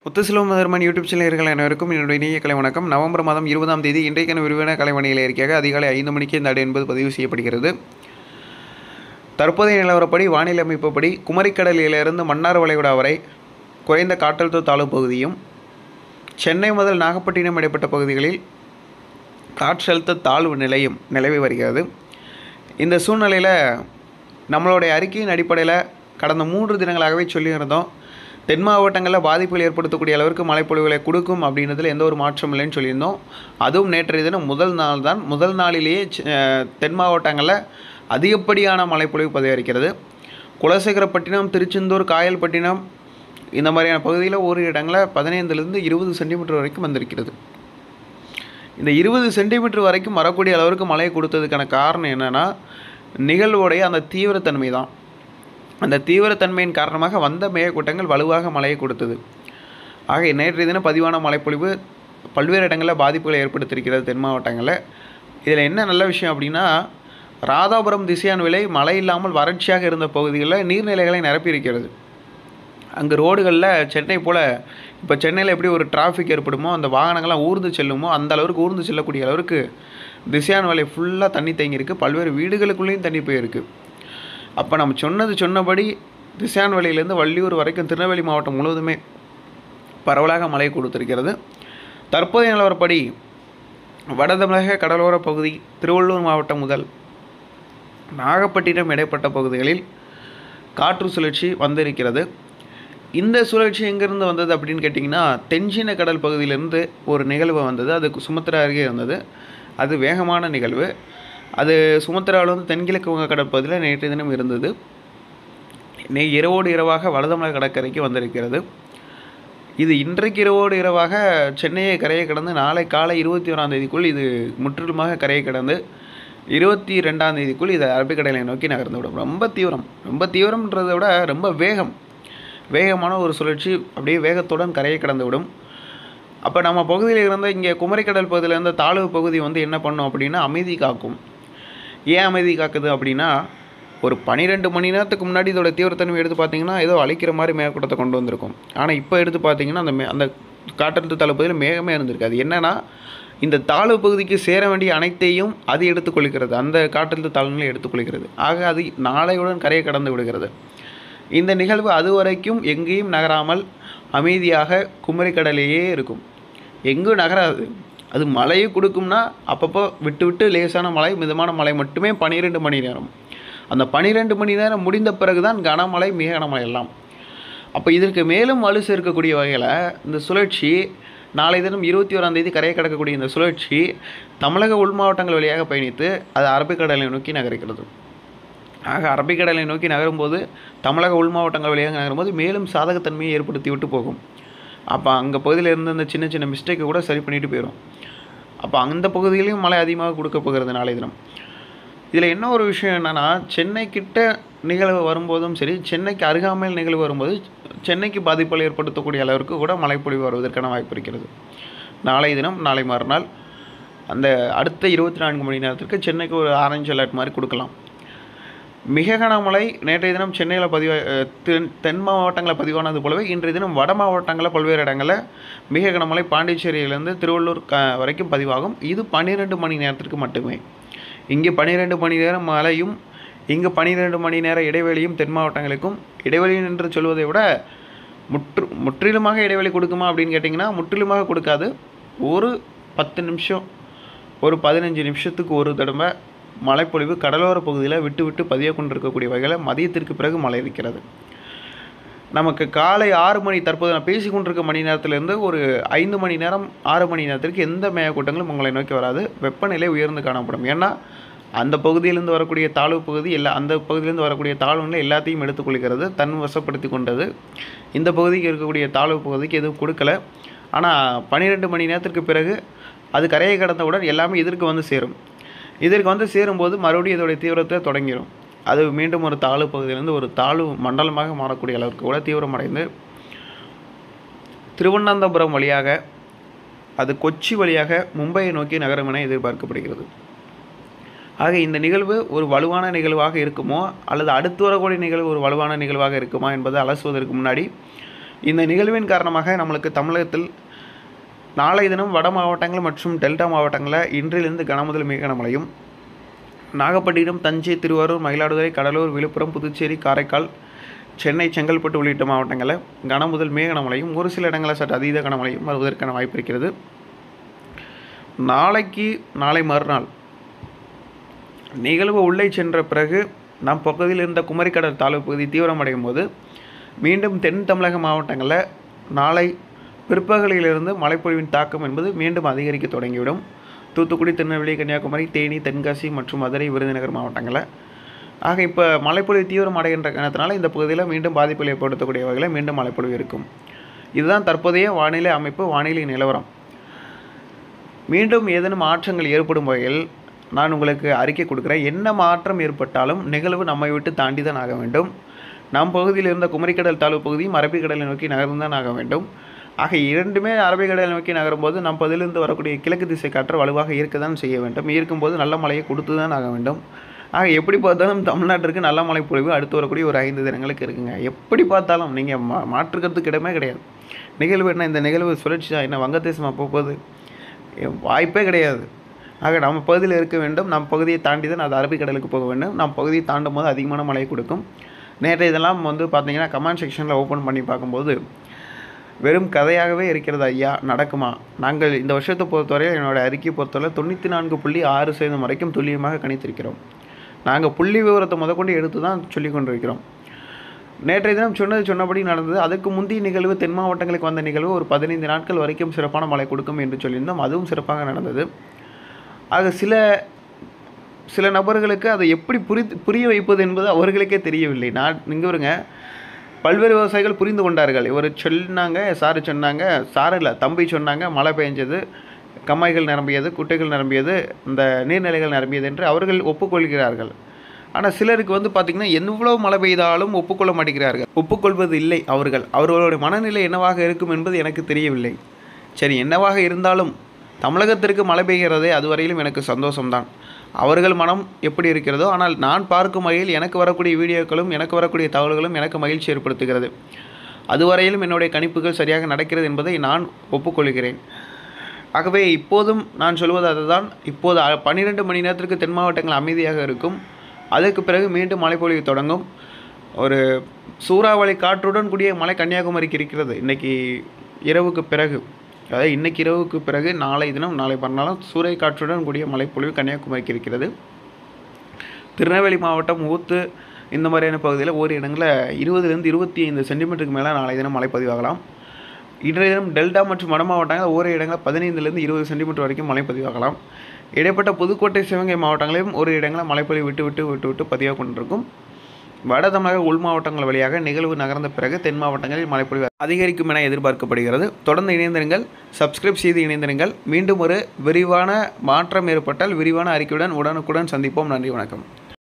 முத்துசிலோம் மதர்மன் YouTube சேனல்கள் அனைவருக்கும் என்னுடைய இனிய கலை வணக்கம் நவம்பர் மாதம் இருபதாம் தேதி இன்றைக்கான விரிவான கலைவணியில் இருக்காக அதிகாலை ஐந்து மணிக்கு இந்த ஆடு என்பது பதிவு செய்யப்படுகிறது தற்போதைய நிலவரப்படி வானிலை அமைப்புப்படி குமரிக்கடலிலிருந்து மன்னார் வளைகுடா வரை குறைந்த காற்றழுத்த தாழ்வு பகுதியும் சென்னை முதல் நாகப்பட்டினம் இடைப்பட்ட பகுதிகளில் காற்றழுத்த தாழ்வு நிலையும் நிலவி வருகிறது இந்த சூழ்நிலையில் நம்மளுடைய அறிக்கையின் அடிப்படையில் கடந்த மூன்று தினங்களாகவே சொல்லியிருந்தோம் தென் மாவட்டங்களில் பாதிப்புகள் ஏற்படுத்தக்கூடிய அளவிற்கு மழைப்பொழிவுகளை கொடுக்கும் அப்படின்றதுல எந்த ஒரு மாற்றம் இல்லைன்னு சொல்லியிருந்தோம் அதுவும் நேற்றைய தினம் முதல் நாள் தான் முதல் நாளிலேயே செ- அஹ் தென் மாவட்டங்களில் அதிகப்படியான மழைப்பொழிவு பதிவளிக்கிறது குலசேகரப்பட்டினம் திருச்செந்தூர் காயல்பட்டினம் இந்த மாதிரியான பகுதியில் ஒரு இடங்களில் பதினைந்துலேருந்து இருபது சென்டிமீட்டர் வரைக்கும் வந்திருக்கிறது இந்த இருபது சென்டிமீட்டர் வரைக்கும் வரக்கூடிய அளவிற்கு மழை கொடுத்ததுக்கான காரணம் என்னென்னா நிகழ்வுடைய அந்த தீவிரத்தன்மை தான் அந்த தீவிரத்தன்மையின் காரணமாக வந்த மேகக்கூட்டங்கள் வலுவாக மழையை கொடுத்தது ஆக நேற்றைய தினம் பதிவான மழைப்பொழிவு பல்வேறு இடங்களில் பாதிப்புகளை ஏற்படுத்தியிருக்கிறது தென் மாவட்டங்களில் இதில் என்ன நல்ல விஷயம் அப்படின்னா ராதாபுரம் திசையான் விலை மழை இல்லாமல் வறட்சியாக இருந்த பகுதிகளில் நீர்நிலைகளை நிரப்பியிருக்கிறது அங்கே ரோடுகளில் சென்னை போல் இப்போ சென்னையில் எப்படி ஒரு டிராஃபிக் ஏற்படுமோ அந்த வாகனங்கள்லாம் ஊர்ந்து செல்லுமோ அந்த அளவுக்கு ஊர்ந்து செல்லக்கூடிய அளவுக்கு திசையான் வலை ஃபுல்லாக தண்ணி தேங்கியிருக்கு பல்வேறு வீடுகளுக்குள்ளேயும் தண்ணி போயிருக்கு அப்போ நம்ம சொன்னது சொன்னபடி திசையான் வழியிலேருந்து வள்ளியூர் வரைக்கும் திருநெல்வேலி மாவட்டம் முழுவதுமே பரவலாக மழை கொடுத்திருக்கிறது தற்போதைய நிலவரப்படி வட தமிழக கடலோர பகுதி திருவள்ளூர் மாவட்டம் முதல் நாகப்பட்டினம் இடைப்பட்ட பகுதிகளில் காற்று சுழற்சி வந்திருக்கிறது இந்த சுழற்சி எங்கேருந்து வந்தது அப்படின்னு கேட்டிங்கன்னா தென்சீன கடல் பகுதியிலிருந்து ஒரு நிகழ்வு வந்தது அது சுமத்ரா அருகே இருந்தது அது வேகமான நிகழ்வு அது சுமத்ராவில் வந்து தென்கிழக்கு வங்க கடல் பகுதியில் நேற்று தினம் இருந்தது நே இரவோடு இரவாக வடதமிழக கடற்கரைக்கு வந்திருக்கிறது இது இன்றைக்கு இரவோடு இரவாக சென்னையை கரையை கடந்து நாளை காலை இருபத்தி ஓராம் தேதிக்குள் இது முற்றிலுமாக கரையை கடந்து இருபத்தி ரெண்டாம் தேதிக்குள் இது அரபிக்கடலை நோக்கி நகர்ந்து விடும் ரொம்ப தீவிரம் ரொம்ப தீவிரம்ன்றதை விட ரொம்ப வேகம் வேகமான ஒரு சுழற்சி அப்படியே வேகத்துடன் கரையை கடந்து விடும் அப்போ நம்ம பகுதியில் இருந்த இங்கே குமரிக்கடல் பகுதியில் இருந்த தாழ்வு பகுதி வந்து என்ன பண்ணும் அப்படின்னா அமைதி காக்கும் ஏன் அமைதி காக்குது அப்படின்னா ஒரு பன்னிரெண்டு மணி நேரத்துக்கு முன்னாடி இதோட தீவிரத்தன்மை எடுத்து பார்த்தீங்கன்னா ஏதோ அழிக்கிற மாதிரி மேற்கூட்டத்தை கொண்டு வந்திருக்கும் ஆனால் இப்போ எடுத்து பார்த்தீங்கன்னா அந்த மே அந்த காற்றழுத்த தாழ்வு பகுதியில் மேகமே இருந்திருக்கு அது என்னன்னா இந்த தாழ்வு பகுதிக்கு சேர வேண்டிய அனைத்தையும் அது எடுத்துக்கொள்கிறது அந்த காற்றழுத்த தாழ்வுகளை எடுத்துக்கொள்கிறது ஆக அது நாளையுடன் கரையை கடந்து விடுகிறது இந்த நிகழ்வு அதுவரைக்கும் எங்கேயும் நகராமல் அமைதியாக குமரிக்கடலையே இருக்கும் எங்கும் நகராது அது மழையை கொடுக்கும்னா அப்பப்போ விட்டு விட்டு லேசான மழை மிதமான மழை மட்டுமே பன்னிரெண்டு மணி நேரம் அந்த பன்னிரெண்டு மணி நேரம் முடிந்த பிறகு தான் கனமழை மிக கனமழை எல்லாம் அப்போ இதற்கு மேலும் வலு சேர்க்கக்கூடிய வகையில் இந்த சுழற்சி நாளை தினம் இருபத்தி ஓராம் தேதி கரையை கடக்கக்கூடிய இந்த சுழற்சி தமிழக உள் மாவட்டங்கள் வழியாக பயணித்து அது அரபிக்கடலை நோக்கி நகர்கிறது ஆக அரபிக்கடலை நோக்கி நகரும்போது தமிழக உள் மாவட்டங்கள் வழியாக நகரும்போது மேலும் சாதகத்தன்மையை ஏற்படுத்தி விட்டு போகும் அப்போ அங்கே பகுதியில் இருந்த இந்த சின்ன சின்ன மிஸ்டேக்கை கூட சரி பண்ணிட்டு போயிடும் அப்போ அந்த பகுதியிலையும் மழை அதிகமாக கொடுக்க போகிறது நாளை தினம் இதில் என்ன ஒரு விஷயம் என்னென்னா சென்னை கிட்ட நிகழ்வு வரும்போதும் சரி சென்னைக்கு அருகாமையில் நிகழ்வு வரும்போது சென்னைக்கு பாதிப்புகள் ஏற்படுத்தக்கூடிய அளவிற்கு கூட மழைப்பொழிவு வருவதற்கான வாய்ப்பு இருக்கிறது நாளை தினம் நாளை மறுநாள் அந்த அடுத்த இருபத்தி நான்கு மணி நேரத்திற்கு சென்னைக்கு ஒரு ஆரஞ்சு அலர்ட் மாதிரி கொடுக்கலாம் மிக கனமழை நேற்றைய தினம் சென்னையில் பதிவா அஹ் தென் தென் மாவட்டங்களில் பதிவானது போலவே இன்றைய தினம் வட மாவட்டங்களில் பல்வேறு இடங்களில் மிக கனமழை பாண்டிச்சேரியிலேருந்து திருவள்ளூர் க வரைக்கும் பதிவாகும் இது பன்னிரெண்டு மணி நேரத்திற்கு மட்டுமே இங்கே பன்னிரெண்டு மணி நேரம் மழையும் இங்கு பன்னிரெண்டு மணி நேர இடைவெளியும் தென் மாவட்டங்களுக்கும் இடைவெளி என்று சொல்வதை விட முற்று முற்றிலுமாக இடைவெளி கொடுக்குமா அப்படின்னு கேட்டிங்கன்னா முற்றிலுமாக கொடுக்காது ஒரு பத்து நிமிஷம் ஒரு பதினஞ்சு நிமிஷத்துக்கு ஒரு தடவை மழைப்பொழிவு கடலோர பகுதியில் விட்டு விட்டு பதிய கொண்டிருக்கக்கூடிய வகையில் மதியத்திற்கு பிறகு மழை இருக்கிறது நமக்கு காலை ஆறு மணி தற்போது நான் பேசி கொண்டிருக்க மணி நேரத்திலிருந்து ஒரு ஐந்து மணி நேரம் ஆறு மணி நேரத்திற்கு எந்த மேகக்கூட்டங்களும் உங்களை நோக்கி வராது வெப்பநிலை உயர்ந்து காணப்படும் ஏன்னா அந்த பகுதியிலிருந்து வரக்கூடிய தாழ்வு பகுதி எல்லா அந்த பகுதியிலிருந்து வரக்கூடிய தாழ்வு நிலை எல்லாத்தையும் எடுத்துக்கொள்கிறது தன் வசப்படுத்தி கொண்டது இந்த பகுதிக்கு இருக்கக்கூடிய தாழ்வு பகுதிக்கு எதுவும் கொடுக்கல ஆனால் பன்னிரெண்டு மணி நேரத்திற்கு பிறகு அது கரையை கடந்தவுடன் எல்லாமே இதற்கு வந்து சேரும் இதற்கு வந்து சேரும்போது மறுபடியும் இதோடைய தீவிரத்தை தொடங்கிடும் அது மீண்டும் ஒரு தாழ்வு பகுதியிலிருந்து ஒரு தாழ்வு மண்டலமாக மாறக்கூடிய அளவிற்கு கூட தீவிரமடைந்து திருவனந்தபுரம் வழியாக அது கொச்சி வழியாக மும்பையை நோக்கி நகரும் என எதிர்பார்க்கப்படுகிறது ஆக இந்த நிகழ்வு ஒரு வலுவான நிகழ்வாக இருக்குமோ அல்லது அடுத்து வரக்கூடிய நிகழ்வு ஒரு வலுவான நிகழ்வாக இருக்குமா என்பதை அலசுவதற்கு முன்னாடி இந்த நிகழ்வின் காரணமாக நம்மளுக்கு தமிழகத்தில் நாளை தினம் வட மாவட்டங்கள் மற்றும் டெல்டா மாவட்டங்களில் இன்றிலிருந்து கனமுதல் மிக கனமழையும் நாகப்பட்டினம் தஞ்சை திருவாரூர் மயிலாடுதுறை கடலூர் விழுப்புரம் புதுச்சேரி காரைக்கால் சென்னை செங்கல்பட்டு உள்ளிட்ட மாவட்டங்களில் கனமுதல் மிக கனமழையும் ஒரு சில இடங்களில் சற்று அதீத கனமழையும் வருவதற்கான வாய்ப்பு இருக்கிறது நாளைக்கு நாளை மறுநாள் நிகழ்வு உள்ளே சென்ற பிறகு நம் பகுதியில் இருந்த குமரிக்கடல் தாழ்வு பகுதி தீவிரமடையும் போது மீண்டும் தென் தமிழக மாவட்டங்களில் நாளை பிற்பகலிலிருந்து மழைப்பொழிவின் தாக்கம் என்பது மீண்டும் அதிகரிக்க தொடங்கிவிடும் தூத்துக்குடி திருநெல்வேலி கன்னியாகுமரி தேனி தென்காசி மற்றும் மதுரை விருதுநகர் மாவட்டங்களில் ஆக இப்போ மழைப்பொழிவு தீவிரம் அடைகின்ற காரணத்தினால இந்த பகுதியில் மீண்டும் பாதிப்புகள் ஏற்படுத்தக்கூடிய வகையில் மீண்டும் மழைப்பொழிவு இருக்கும் இதுதான் தற்போதைய வானிலை அமைப்பு வானிலை நிலவரம் மீண்டும் ஏதேனும் மாற்றங்கள் ஏற்படும் வகையில் நான் உங்களுக்கு அறிக்கை கொடுக்குறேன் என்ன மாற்றம் ஏற்பட்டாலும் நிகழ்வு நம்மை விட்டு தாண்டி தான் ஆக வேண்டும் நம் பகுதியில் இருந்த குமரிக்கடல் தாழ்வு பகுதியும் அரபிக்கடலை நோக்கி நகர்ந்தான் ஆக வேண்டும் ஆக இரண்டுமே அரபிக்கடலை நோக்கி நகரும்போது நம் பகுதியிலிருந்து வரக்கூடிய கிழக்கு திசை காற்று வலுவாக இருக்க தான் செய்ய வேண்டும் இருக்கும்போது நல்ல மழையை கொடுத்து தான் ஆக வேண்டும் ஆக எப்படி பார்த்தாலும் தமிழ்நாட்டிற்கு நல்ல மழை பொழிவு அடுத்து வரக்கூடிய ஒரு ஐந்து தினங்களுக்கு இருக்குங்க எப்படி பார்த்தாலும் நீங்கள் மா மாற்றுக்கிறதுக்கு இடமே கிடையாது நிகழ்வு என்ன இந்த நிகழ்வு சுழற்சி தான் என்ன வங்கதேசமாக போகுது வாய்ப்பே கிடையாது ஆக நம்ம பகுதியில் இருக்க வேண்டும் நம் பகுதியை தாண்டி தான் அது அரபிக்கடலுக்கு போக வேண்டும் நம் பகுதியை தாண்டும் போது அதிகமான மழையை கொடுக்கும் நேற்று இதெல்லாம் வந்து பார்த்தீங்கன்னா கமெண்ட் செக்ஷனில் ஓப்பன் பண்ணி பார்க்கும்போது வெறும் கதையாகவே இருக்கிறது ஐயா நடக்குமா நாங்கள் இந்த வருஷத்தை பொறுத்தவரையில் என்னோட அறிக்கையை பொறுத்தவரை தொண்ணூற்றி நான்கு புள்ளி ஆறு சதவீதம் வரைக்கும் துல்லியமாக கணித்திருக்கிறோம் நாங்கள் புள்ளி விவரத்தை முதற்கொண்டு எடுத்து தான் சொல்லி கொண்டிருக்கிறோம் நேற்றைய தினம் சொன்னது சொன்னபடி நடந்தது அதுக்கு முந்தைய நிகழ்வு தென் மாவட்டங்களுக்கு வந்த நிகழ்வு ஒரு பதினைந்து நாட்கள் வரைக்கும் சிறப்பான மழை கொடுக்கும் என்று சொல்லியிருந்தோம் அதுவும் சிறப்பாக நடந்தது ஆக சில சில நபர்களுக்கு அதை எப்படி புரி புரிய வைப்பது என்பது அவர்களுக்கே தெரியவில்லை நான் இங்கே வருங்க பல்வேறு விவசாயிகள் புரிந்து கொண்டார்கள் இவர் சொன்னாங்க சாரு சொன்னாங்க சாரு இல்லை தம்பி சொன்னாங்க மழை பெஞ்சது கம்மாய்கள் நிரம்பியது குட்டைகள் நிரம்பியது இந்த நீர்நிலைகள் நிரம்பியது என்று அவர்கள் ஒப்புக்கொள்கிறார்கள் ஆனால் சிலருக்கு வந்து பார்த்திங்கன்னா எவ்வளோ மழை பெய்தாலும் ஒப்புக்கொள்ள மாட்டேங்கிறார்கள் ஒப்புக்கொள்வது இல்லை அவர்கள் அவர்களுடைய மனநிலை என்னவாக இருக்கும் என்பது எனக்கு தெரியவில்லை சரி என்னவாக இருந்தாலும் தமிழகத்திற்கு மழை பெய்கிறதே அதுவரையிலும் எனக்கு சந்தோஷம்தான் அவர்கள் மனம் எப்படி இருக்கிறதோ ஆனால் நான் பார்க்கும் வகையில் எனக்கு வரக்கூடிய வீடியோக்களும் எனக்கு வரக்கூடிய தகவல்களும் எனக்கு மகிழ்ச்சி ஏற்படுத்துகிறது அதுவரையிலும் என்னுடைய கணிப்புகள் சரியாக நடக்கிறது என்பதை நான் ஒப்புக்கொள்கிறேன் ஆகவே இப்போதும் நான் சொல்வது அதுதான் இப்போது அ- பன்னிரெண்டு மணி நேரத்திற்கு தென் மாவட்டங்கள் அமைதியாக இருக்கும் அதற்கு பிறகு மீண்டும் மழைப்பொழிவு தொடங்கும் ஒரு சூறாவளி காற்றுடன் கூடிய மழை கன்னியாகுமரிக்கு இருக்கிறது இன்னைக்கு இரவுக்கு பிறகு அதாவது இன்னைக்கு இரவுக்கு பிறகு நாளை தினம் நாளை மறுநாளும் சூறை காற்றுடன் கூடிய மழைப்பொழிவு கன்னியாகுமரிக்கு இருக்கிறது திருநெல்வேலி மாவட்டம் ஊத்து இந்த மாதிரியான பகுதியில் ஓரிரு இடங்களில் இருபதுலேருந்து இருபத்தி ஐந்து சென்டிமீட்டருக்கு மேலே நாளை தினம் மழை பதிவாகலாம் இன்றைய தினம் டெல்டா மற்றும் வட மாவட்டங்கள் ஓரிரு இடங்களில் பதினைந்துலேருந்து இருபது சென்டிமீட்டர் வரைக்கும் மழை பதிவாகலாம் இடைப்பட்ட புதுக்கோட்டை சிவகங்கை மாவட்டங்களிலும் ஒரு இடங்களில் மழைப்பொழிவு விட்டு விட்டு விட்டு விட்டு பதிவாக கொண்டிருக்கும் வட தமிழக உள் மாவட்டங்கள் வழியாக நிகழ்வு நகர்ந்த பிறகு தென் மாவட்டங்களில் மழைப்பொழிவு அதிகரிக்கும் என எதிர்பார்க்கப்படுகிறது தொடர்ந்து இணைந்திருங்கள் சப்ஸ்கிரைப் செய்து இணைந்திருங்கள் மீண்டும் ஒரு விரிவான மாற்றம் ஏற்பட்டால் விரிவான அறிக்கையுடன் உடனுக்குடன் சந்திப்போம் நன்றி வணக்கம்